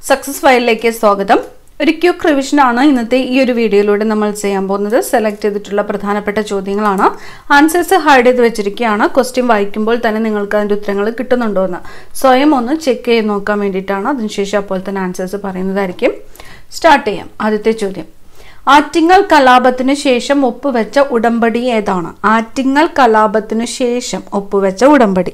success ഫയലിലേക്ക് സ്വാഗതം ഒരു ക്യുക്ക് റിവിഷൻ ആണ് ഇന്നത്തെ ഈ ഒരു വീഡിയോയിലൂടെ നമ്മൾ ചെയ്യാൻ പോകുന്നത് സെലക്ട് ചെയ്തിട്ടുള്ള പ്രധാനപ്പെട്ട ചോദ്യങ്ങളാണ് ആൻസേഴ്സ് ഹൈഡ് ചെയ്ത് വെച്ചിരിക്കുകയാണ് ക്വസ്റ്റ്യൻ വായിക്കുമ്പോൾ തന്നെ നിങ്ങൾക്ക് അതിൻ്റെ ഉത്തരങ്ങൾ കിട്ടുന്നുണ്ടോ എന്ന് സ്വയം ഒന്ന് ചെക്ക് ചെയ്ത് നോക്കാൻ വേണ്ടിയിട്ടാണ് അതിനുശേഷം അപ്പോൾ തന്നെ ആൻസേഴ്സ് പറയുന്നതായിരിക്കും സ്റ്റാർട്ട് ചെയ്യാം ആദ്യത്തെ ചോദ്യം ആറ്റിങ്ങൽ കലാപത്തിനു ശേഷം ഒപ്പുവെച്ച ഉടമ്പടി ഏതാണ് ആറ്റിങ്ങൽ കലാപത്തിനു ശേഷം ഒപ്പുവെച്ച ഉടമ്പടി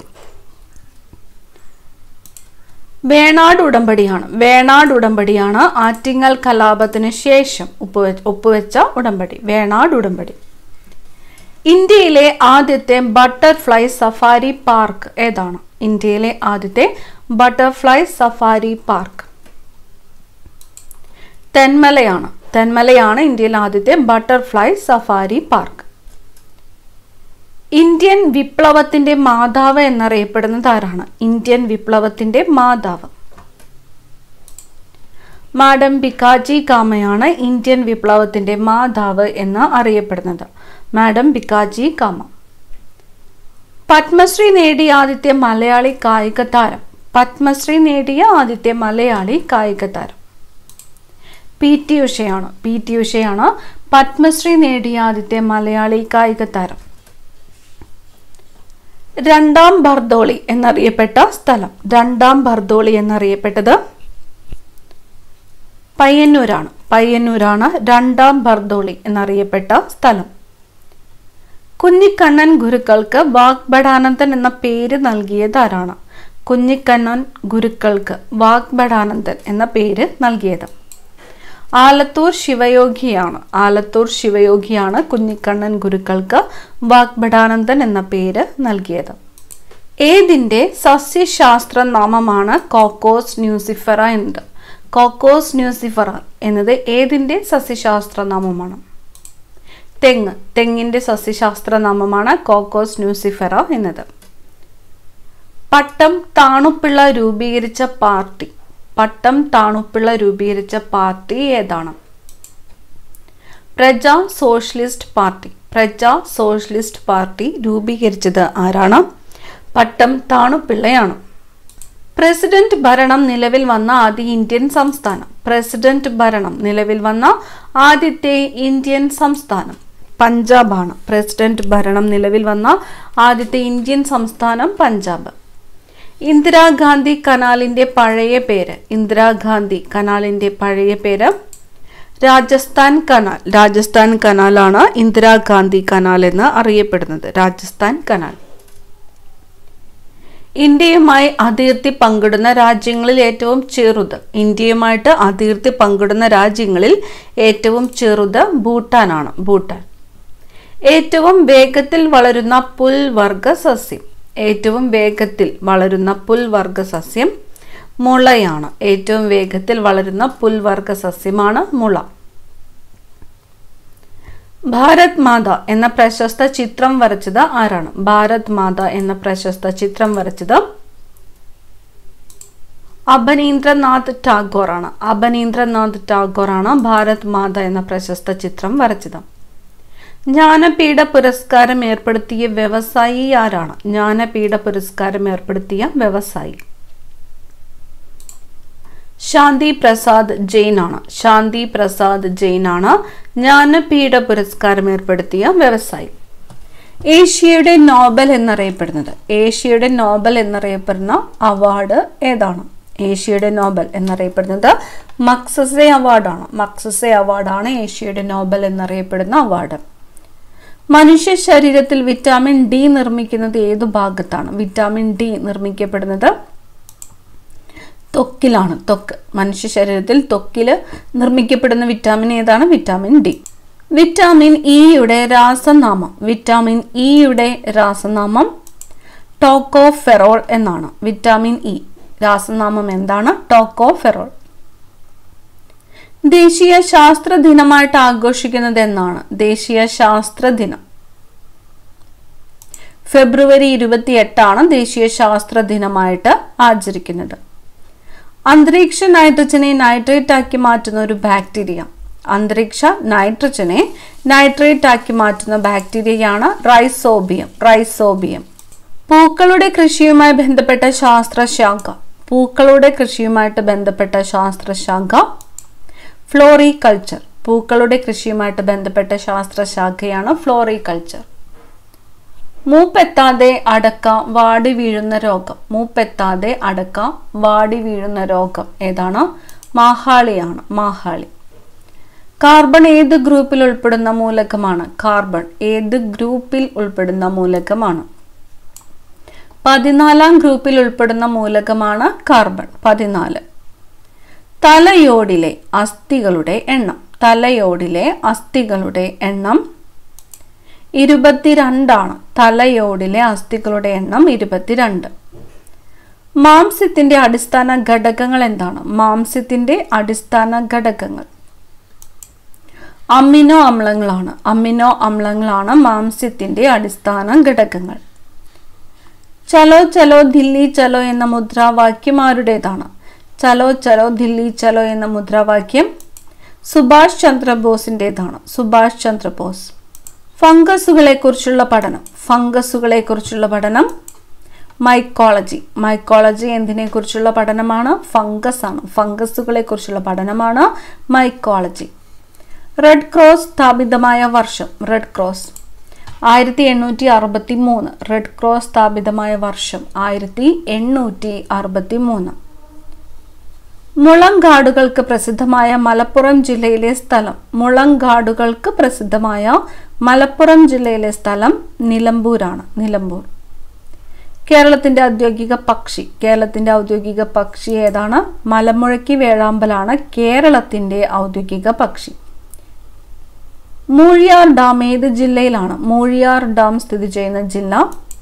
വേണാട് ഉടമ്പടിയാണ് വേണാട് ഉടമ്പടിയാണ് ആറ്റിങ്ങൽ കലാപത്തിന് ശേഷം ഒപ്പുവെ ഒപ്പുവെച്ച ഉടമ്പടി വേണാട് ഉടമ്പടി ഇന്ത്യയിലെ ആദ്യത്തെ ബട്ടർഫ്ലൈ സഫാരി പാർക്ക് ഏതാണ് ഇന്ത്യയിലെ ആദ്യത്തെ ബട്ടർഫ്ലൈ സഫാരി പാർക്ക് തെന്മലയാണ് തെന്മലയാണ് ഇന്ത്യയിലെ ആദ്യത്തെ ബട്ടർഫ്ലൈ സഫാരി പാർക്ക് ഇന്ത്യൻ വിപ്ലവത്തിന്റെ മാതാവ് എന്നറിയപ്പെടുന്നത് ആരാണ് ഇന്ത്യൻ വിപ്ലവത്തിന്റെ മാതാവ് മാഡം ബിക്കാജി കാമയാണ് ഇന്ത്യൻ വിപ്ലവത്തിന്റെ മാതാവ് എന്ന് അറിയപ്പെടുന്നത് മാഡം ബിക്കാജി കാമ പത്മശ്രീ നേടിയ ആദ്യത്തെ മലയാളി കായിക താരം പത്മശ്രീ നേടിയ ആദ്യത്തെ മലയാളി കായിക താരം പി ടി ഉഷയാണ് പി ടി ഉഷയാണ് പത്മശ്രീ നേടിയ ആദ്യത്തെ മലയാളി കായിക താരം രണ്ടാം ബർദോളി എന്നറിയപ്പെട്ട സ്ഥലം രണ്ടാം ബർദോളി എന്നറിയപ്പെട്ടത് പയ്യന്നൂരാണ് പയ്യന്നൂരാണ് രണ്ടാം ബർദോളി എന്നറിയപ്പെട്ട സ്ഥലം കുഞ്ഞിക്കണ്ണൻ ഗുരുക്കൾക്ക് വാഗ്ബടാനന്ദൻ എന്ന പേര് നൽകിയത് ആരാണ് കുഞ്ഞിക്കണ്ണൻ ഗുരുക്കൾക്ക് വാഗ്ബടാനന്ദൻ എന്ന പേര് നൽകിയത് ആലത്തൂർ ശിവയോഗിയാണ് ആലത്തൂർ ശിവയോഗിയാണ് കുഞ്ഞിക്കണ്ണൻ ഗുരുക്കൾക്ക് വാഗ്ബടാനന്ദൻ എന്ന പേര് നൽകിയത് ഏതിൻ്റെ സസ്യശാസ്ത്ര നാമമാണ് കോക്കോസ് ന്യൂസിഫറ എന്നത് കോക്കോസ് ന്യൂസിഫറ എന്നത് ഏതിൻ്റെ സസ്യശാസ്ത്ര നാമമാണ് തെങ്ങ് തെങ്ങിൻ്റെ സസ്യശാസ്ത്ര നാമമാണ് കോക്കോസ് ന്യൂസിഫറ എന്നത് പട്ടം താണുപിള്ള രൂപീകരിച്ച പാർട്ടി പട്ടം താണുപ്പിള്ള രൂപീകരിച്ച പാർട്ടി ഏതാണ് Praja socialist party Praja socialist party രൂപീകരിച്ചത് ആരാണ് പട്ടം താണുപിള്ളയാണ് പ്രസിഡന്റ് ഭരണം നിലവിൽ വന്ന ആദ്യ ഇന്ത്യൻ സംസ്ഥാനം പ്രസിഡന്റ് ഭരണം നിലവിൽ വന്ന ആദ്യത്തെ ഇന്ത്യൻ സംസ്ഥാനം പഞ്ചാബാണ് പ്രസിഡന്റ് ഭരണം നിലവിൽ വന്ന ആദ്യത്തെ ഇന്ത്യൻ സംസ്ഥാനം പഞ്ചാബ് ഇന്ദിരാഗാന്ധി കനാലിന്റെ പഴയ പേര് ഇന്ദിരാഗാന്ധി കനാലിന്റെ പഴയ പേര് രാജസ്ഥാൻ കനാൽ രാജസ്ഥാൻ കനാലാണ് ഇന്ദിരാഗാന്ധി കനാൽ എന്ന് അറിയപ്പെടുന്നത് രാജസ്ഥാൻ കനാൽ ഇന്ത്യയുമായി അതിർത്തി പങ്കിടുന്ന രാജ്യങ്ങളിൽ ഏറ്റവും ചെറുത് ഇന്ത്യയുമായിട്ട് അതിർത്തി പങ്കിടുന്ന രാജ്യങ്ങളിൽ ഏറ്റവും ചെറുത് ഭൂട്ടാനാണ് ഭൂട്ടാൻ ഏറ്റവും വേഗത്തിൽ വളരുന്ന പുൽവർഗ സസ്യം ഏറ്റവും വേഗത്തിൽ വളരുന്ന പുൽവർഗ സസ്യം മുളയാണ് ഏറ്റവും വേഗത്തിൽ വളരുന്ന പുൽവർഗ സസ്യമാണ് മുള ഭാരത് മാത എന്ന പ്രശസ്ത ചിത്രം വരച്ചത് ആരാണ് ഭാരത് മാത എന്ന പ്രശസ്ത ചിത്രം വരച്ചത് അപനീന്ദ്രനാഥ് ടാഗോർ ആണ് അപനീന്ദ്രനാഥ് ടാഗോർ ആണ് ഭാരത് മാത എന്ന പ്രശസ്ത ചിത്രം വരച്ചത് ജ്ഞാനപീഠ പുരസ്കാരം ഏർപ്പെടുത്തിയ വ്യവസായി ആരാണ് ജ്ഞാനപീഠ പുരസ്കാരം ഏർപ്പെടുത്തിയ വ്യവസായി ശാന്തി പ്രസാദ് ജെയിൻ ആണ് ശാന്തി പ്രസാദ് ജെയിൻ ആണ് ജ്ഞാനപീഠ പുരസ്കാരം ഏർപ്പെടുത്തിയ വ്യവസായി ഏഷ്യയുടെ നോബൽ എന്നറിയപ്പെടുന്നത് ഏഷ്യയുടെ നോബൽ എന്നറിയപ്പെടുന്ന അവാർഡ് ഏതാണ് ഏഷ്യയുടെ നോബൽ എന്നറിയപ്പെടുന്നത് മക്സസെ അവാർഡാണ് മക്സസെ അവാർഡാണ് ഏഷ്യയുടെ നോബൽ എന്നറിയപ്പെടുന്ന അവാർഡ് മനുഷ്യ ശരീരത്തിൽ വിറ്റാമിൻ ഡി നിർമ്മിക്കുന്നത് ഏതു ഭാഗത്താണ് വിറ്റാമിൻ ഡി നിർമ്മിക്കപ്പെടുന്നത് ത്വക്കിലാണ് ത്വക്ക് മനുഷ്യ ശരീരത്തിൽ ത്വക്കിൽ നിർമ്മിക്കപ്പെടുന്ന വിറ്റാമിൻ ഏതാണ് വിറ്റാമിൻ ഡി വിറ്റാമിൻ ഇയുടെ രാസനാമം വിറ്റാമിൻ ഇയുടെ രാസനാമം ടോക്കോഫെറോൾ എന്നാണ് വിറ്റാമിൻ ഇ രാസനാമം എന്താണ് ടോക്കോഫെറോൾ ദേശീയ ശാസ്ത്ര ദിനമായിട്ട് ആഘോഷിക്കുന്നത് എന്നാണ് ദേശീയ ശാസ്ത്ര ദിനം ഫെബ്രുവരി ഇരുപത്തി എട്ടാണ് ദേശീയ ശാസ്ത്ര ദിനമായിട്ട് ആചരിക്കുന്നത് അന്തരീക്ഷ നൈട്രജനെ നൈട്രേറ്റ് ആക്കി മാറ്റുന്ന ഒരു ബാക്ടീരിയ അന്തരീക്ഷ നൈട്രജനെ നൈട്രേറ്റ് ആക്കി മാറ്റുന്ന ബാക്ടീരിയയാണ് റൈസോബിയം റൈസോബിയം പൂക്കളുടെ കൃഷിയുമായി ബന്ധപ്പെട്ട ശാസ്ത്രശാഖ പൂക്കളുടെ കൃഷിയുമായിട്ട് ബന്ധപ്പെട്ട ശാസ്ത്രശാഖ ഫ്ലോറികൾച്ചർ പൂക്കളുടെ കൃഷിയുമായിട്ട് ബന്ധപ്പെട്ട ശാസ്ത്രശാഖയാണ് ഫ്ലോറികൾച്ചർ മൂപ്പെത്താതെ അടക്ക വാടി വീഴുന്ന രോഗം മൂപ്പെത്താതെ അടക്ക വാടി വീഴുന്ന രോഗം ഏതാണ് മാഹാളിയാണ് മാഹാളി കാർബൺ ഏത് ഗ്രൂപ്പിൽ ഉൾപ്പെടുന്ന മൂലകമാണ് കാർബൺ ഏത് ഗ്രൂപ്പിൽ ഉൾപ്പെടുന്ന മൂലകമാണ് പതിനാലാം ഗ്രൂപ്പിൽ ഉൾപ്പെടുന്ന മൂലകമാണ് കാർബൺ പതിനാല് തലയോടിലെ അസ്ഥികളുടെ എണ്ണം തലയോടിലെ അസ്ഥികളുടെ എണ്ണം ഇരുപത്തിരണ്ടാണ് തലയോടിലെ അസ്ഥികളുടെ എണ്ണം ഇരുപത്തിരണ്ട് മാംസ്യത്തിന്റെ അടിസ്ഥാന ഘടകങ്ങൾ എന്താണ് മാംസ്യത്തിന്റെ അടിസ്ഥാന ഘടകങ്ങൾ അമിനോ അമ്ലങ്ങളാണ് അമിനോ അമ്ലങ്ങളാണ് മാംസ്യത്തിന്റെ അടിസ്ഥാന ഘടകങ്ങൾ ചലോ ചലോ ദില്ലി ചലോ എന്ന മുദ്രാവാക്യം ആരുടേതാണ് ചലോ ചലോ ദില്ലി ചലോ എന്ന മുദ്രാവാക്യം സുഭാഷ് ചന്ദ്രബോസിൻ്റെതാണ് സുഭാഷ് ചന്ദ്രബോസ് ഫംഗസുകളെ കുറിച്ചുള്ള പഠനം ഫംഗസുകളെ കുറിച്ചുള്ള പഠനം മൈക്കോളജി മൈക്കോളജി എന്തിനെ കുറിച്ചുള്ള പഠനമാണ് ഫംഗസ് ആണ് ഫംഗസുകളെ കുറിച്ചുള്ള പഠനമാണ് മൈക്കോളജി റെഡ് ക്രോസ് സ്ഥാപിതമായ വർഷം റെഡ് ക്രോസ് ആയിരത്തി എണ്ണൂറ്റി അറുപത്തി മൂന്ന് റെഡ് ക്രോസ് സ്ഥാപിതമായ വർഷം ആയിരത്തി എണ്ണൂറ്റി അറുപത്തി മൂന്ന് മുളങ്കാടുകൾക്ക് പ്രസിദ്ധമായ മലപ്പുറം ജില്ലയിലെ സ്ഥലം മുളങ്കാടുകൾക്ക് പ്രസിദ്ധമായ മലപ്പുറം ജില്ലയിലെ സ്ഥലം നിലമ്പൂരാണ് നിലമ്പൂർ കേരളത്തിന്റെ ഔദ്യോഗിക പക്ഷി കേരളത്തിന്റെ ഔദ്യോഗിക പക്ഷി ഏതാണ് മലമുഴക്കി വേഴാമ്പലാണ് കേരളത്തിന്റെ ഔദ്യോഗിക പക്ഷി മൂഴിയാർ ഡാം ഏത് ജില്ലയിലാണ് മൂഴിയാർ ഡാം സ്ഥിതി ചെയ്യുന്ന ജില്ല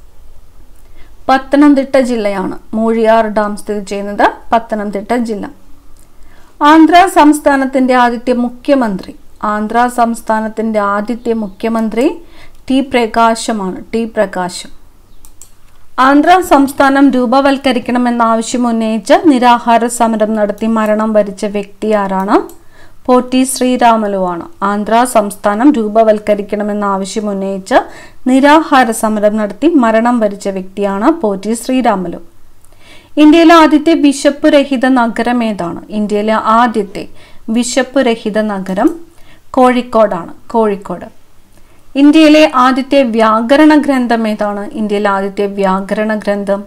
പത്തനംതിട്ട ജില്ലയാണ് മൂഴിയാർ ഡാം സ്ഥിതി ചെയ്യുന്നത് പത്തനംതിട്ട ജില്ല ആന്ധ്ര സംസ്ഥാനത്തിന്റെ ആദ്യത്തെ മുഖ്യമന്ത്രി ആന്ധ്ര സംസ്ഥാനത്തിന്റെ ആദ്യത്തെ മുഖ്യമന്ത്രി ടി പ്രകാശമാണ് ടി പ്രകാശം ആന്ധ്ര സംസ്ഥാനം രൂപവൽക്കരിക്കണമെന്ന ആവശ്യം ഉന്നയിച്ച് നിരാഹാര സമരം നടത്തി മരണം വരിച്ച വ്യക്തി ആരാണ് പോറ്റി ശ്രീരാമലു ആണ് ആന്ധ്ര സംസ്ഥാനം രൂപവൽക്കരിക്കണമെന്ന ആവശ്യം ഉന്നയിച്ച് നിരാഹാര സമരം നടത്തി മരണം വരിച്ച വ്യക്തിയാണ് പോറ്റി ശ്രീരാമലു ഇന്ത്യയിലെ ആദ്യത്തെ വിശപ്പ് രഹിത നഗരം ഏതാണ് ഇന്ത്യയിലെ ആദ്യത്തെ വിശപ്പ് രഹിത നഗരം കോഴിക്കോടാണ് കോഴിക്കോട് ഇന്ത്യയിലെ ആദ്യത്തെ വ്യാകരണ ഗ്രന്ഥം ഏതാണ് ഇന്ത്യയിലെ ആദ്യത്തെ വ്യാകരണ ഗ്രന്ഥം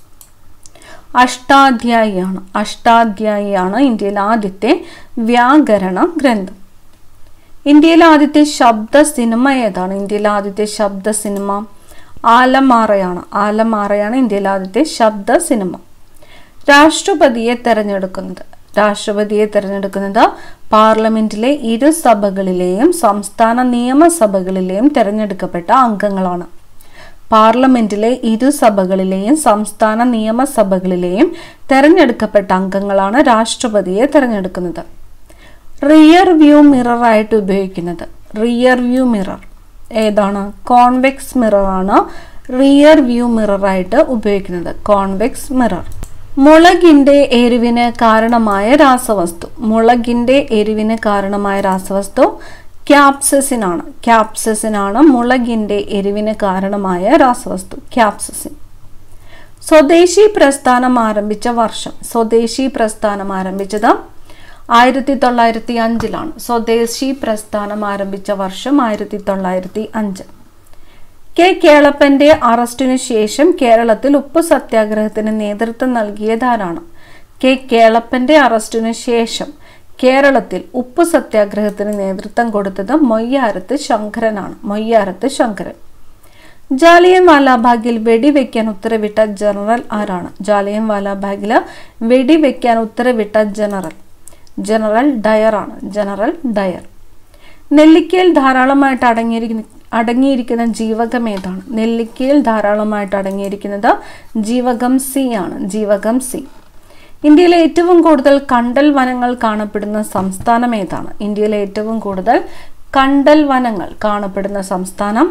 അഷ്ടാധ്യായിയാണ് അഷ്ടാധ്യായിയാണ് ഇന്ത്യയിലെ ആദ്യത്തെ വ്യാകരണ ഗ്രന്ഥം ഇന്ത്യയിലെ ആദ്യത്തെ ശബ്ദ സിനിമ ഏതാണ് ഇന്ത്യയിലെ ആദ്യത്തെ ശബ്ദ സിനിമ ആലമാറയാണ് ആലമാറയാണ് ഇന്ത്യയിലെ ആദ്യത്തെ ശബ്ദ സിനിമ രാഷ്ട്രപതിയെ തെരഞ്ഞെടുക്കുന്നത് രാഷ്ട്രപതിയെ തെരഞ്ഞെടുക്കുന്നത് പാർലമെന്റിലെ ഇരു സഭകളിലെയും സംസ്ഥാന നിയമസഭകളിലെയും തെരഞ്ഞെടുക്കപ്പെട്ട അംഗങ്ങളാണ് പാർലമെന്റിലെ ഇരു സഭകളിലെയും സംസ്ഥാന നിയമസഭകളിലെയും തെരഞ്ഞെടുക്കപ്പെട്ട അംഗങ്ങളാണ് രാഷ്ട്രപതിയെ തെരഞ്ഞെടുക്കുന്നത് റിയർ വ്യൂ മിറർ ആയിട്ട് ഉപയോഗിക്കുന്നത് റിയർ വ്യൂ മിറർ ഏതാണ് കോൺവെക്സ് മിറർ ആണ് റിയർ വ്യൂ മിറർ ആയിട്ട് ഉപയോഗിക്കുന്നത് കോൺവെക്സ് മിറർ മുളകിന്റെ എരിവിന് കാരണമായ രാസവസ്തു മുളകിന്റെ എരിവിന് കാരണമായ രാസവസ്തു ക്യാപ്സസിനാണ് ക്യാപ്സസിനാണ് മുളകിന്റെ എരിവിന് കാരണമായ രാസവസ്തു ക്യാപ്സസിൻ സ്വദേശി പ്രസ്ഥാനം ആരംഭിച്ച വർഷം സ്വദേശി പ്രസ്ഥാനം ആരംഭിച്ചത് ആയിരത്തി തൊള്ളായിരത്തി അഞ്ചിലാണ് സ്വദേശി പ്രസ്ഥാനം ആരംഭിച്ച വർഷം ആയിരത്തി തൊള്ളായിരത്തി അഞ്ച് കെ കേളപ്പന്റെ അറസ്റ്റിനു ശേഷം കേരളത്തിൽ ഉപ്പ് സത്യാഗ്രഹത്തിന് നേതൃത്വം നൽകിയതാരാണ് കെ കേളപ്പന്റെ അറസ്റ്റിനു ശേഷം കേരളത്തിൽ ഉപ്പ് സത്യാഗ്രഹത്തിന് നേതൃത്വം കൊടുത്തത് മൊയ്യാരത്ത് ശങ്കരനാണ് മൊയ്യാരത്ത് ശങ്കരൻ ജാലിയൻ വാലാബാഗിൽ വെടിവെക്കാൻ ഉത്തരവിട്ട ജനറൽ ആരാണ് ജാലിയൻ വാലാബാഗിൽ വെടിവെക്കാൻ ഉത്തരവിട്ട ജനറൽ ജനറൽ ഡയറാണ് ജനറൽ ഡയർ നെല്ലിക്കയിൽ ധാരാളമായിട്ട് അടങ്ങിയിരിക്കുന്ന അടങ്ങിയിരിക്കുന്ന ജീവകം ഏതാണ് നെല്ലിക്കയിൽ ധാരാളമായിട്ട് അടങ്ങിയിരിക്കുന്നത് ജീവകം സി ആണ് ജീവകം സി ഇന്ത്യയിലെ ഏറ്റവും കൂടുതൽ കണ്ടൽ വനങ്ങൾ കാണപ്പെടുന്ന സംസ്ഥാനം ഏതാണ് ഇന്ത്യയിലെ ഏറ്റവും കൂടുതൽ കണ്ടൽ വനങ്ങൾ കാണപ്പെടുന്ന സംസ്ഥാനം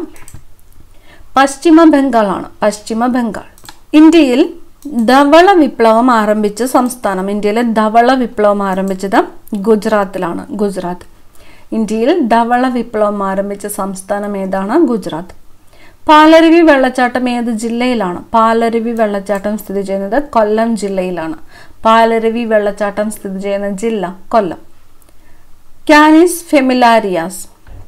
പശ്ചിമ ബംഗാളാണ് പശ്ചിമ ബംഗാൾ ഇന്ത്യയിൽ ധവള വിപ്ലവം ആരംഭിച്ച സംസ്ഥാനം ഇന്ത്യയിലെ ധവള വിപ്ലവം ആരംഭിച്ചത് ഗുജറാത്തിലാണ് ഗുജറാത്ത് ഇന്ത്യയിൽ ധവള വിപ്ലവം ആരംഭിച്ച സംസ്ഥാനം ഏതാണ് ഗുജറാത്ത് പാലരുവി വെള്ളച്ചാട്ടം ഏത് ജില്ലയിലാണ് പാലരുവി വെള്ളച്ചാട്ടം സ്ഥിതി ചെയ്യുന്നത് കൊല്ലം ജില്ലയിലാണ് പാലരുവി വെള്ളച്ചാട്ടം സ്ഥിതി ചെയ്യുന്ന ജില്ല കൊല്ലം കാനിസ് ഫെമിലാരിയാസ്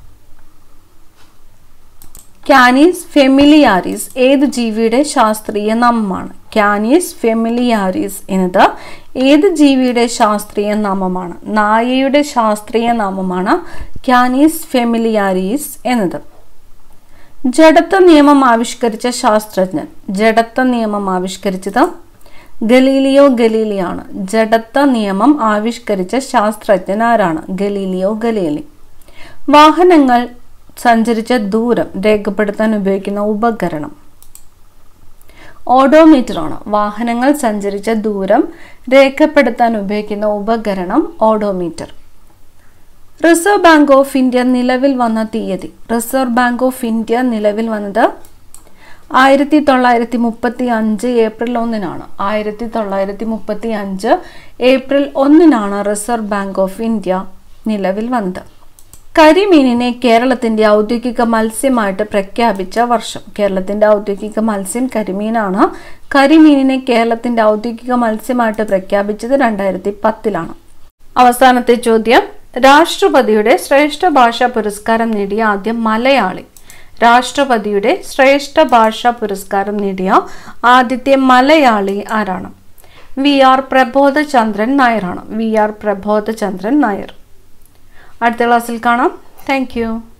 കാനീസ് ഫെമിലിയാരിസ് ഏത് ജീവിയുടെ ശാസ്ത്രീയ നാമമാണ് കാനീസ് ഫെമിലിയാരിസ് എന്നത് ഏത് ജീവിയുടെ ശാസ്ത്രീയ നാമമാണ് നായയുടെ ശാസ്ത്രീയ നാമമാണ് കാനീസ് ഫെമിലിയാരിസ് എന്നത് ജഡത്വ നിയമം ആവിഷ്കരിച്ച ശാസ്ത്രജ്ഞൻ ജഡത്വ നിയമം ആവിഷ്കരിച്ചത് ഗലീലിയോ ഗലീലിയാണ് ജഡത്വ നിയമം ആവിഷ്കരിച്ച ശാസ്ത്രജ്ഞൻ ആരാണ് ഗലീലിയോ ഗലീലി വാഹനങ്ങൾ സഞ്ചരിച്ച ദൂരം രേഖപ്പെടുത്താൻ ഉപയോഗിക്കുന്ന ഉപകരണം ഓഡോമീറ്റർ ആണ് വാഹനങ്ങൾ സഞ്ചരിച്ച ദൂരം രേഖപ്പെടുത്താൻ ഉപയോഗിക്കുന്ന ഉപകരണം odometer reserve bank of India നിലവിൽ വന്ന തീയതി റിസർവ് ബാങ്ക് ഓഫ് ഇന്ത്യ നിലവിൽ വന്നത് ആയിരത്തി തൊള്ളായിരത്തി മുപ്പത്തി അഞ്ച് ഏപ്രിൽ ഒന്നിനാണ് ആയിരത്തി തൊള്ളായിരത്തി മുപ്പത്തി അഞ്ച് ഏപ്രിൽ ഒന്നിനാണ് റിസർവ് ബാങ്ക് ഓഫ് ഇന്ത്യ നിലവിൽ വന്നത് കരിമീനിനെ കേരളത്തിന്റെ ഔദ്യോഗിക മത്സ്യമായിട്ട് പ്രഖ്യാപിച്ച വർഷം കേരളത്തിന്റെ ഔദ്യോഗിക മത്സ്യം കരിമീനാണ് കരിമീനിനെ കേരളത്തിന്റെ ഔദ്യോഗിക മത്സ്യമായിട്ട് പ്രഖ്യാപിച്ചത് രണ്ടായിരത്തി പത്തിലാണ് അവസാനത്തെ ചോദ്യം രാഷ്ട്രപതിയുടെ ശ്രേഷ്ഠ ഭാഷാ പുരസ്കാരം നേടിയ ആദ്യ മലയാളി രാഷ്ട്രപതിയുടെ ശ്രേഷ്ഠ ഭാഷാ പുരസ്കാരം നേടിയ ആദ്യത്തെ മലയാളി ആരാണ് വി ആർ പ്രബോധചന്ദ്രൻ നായരാണ് വി ആർ പ്രബോധചന്ദ്രൻ നായർ അടുത്ത ക്ലാസ്സിൽ കാണാം താങ്ക്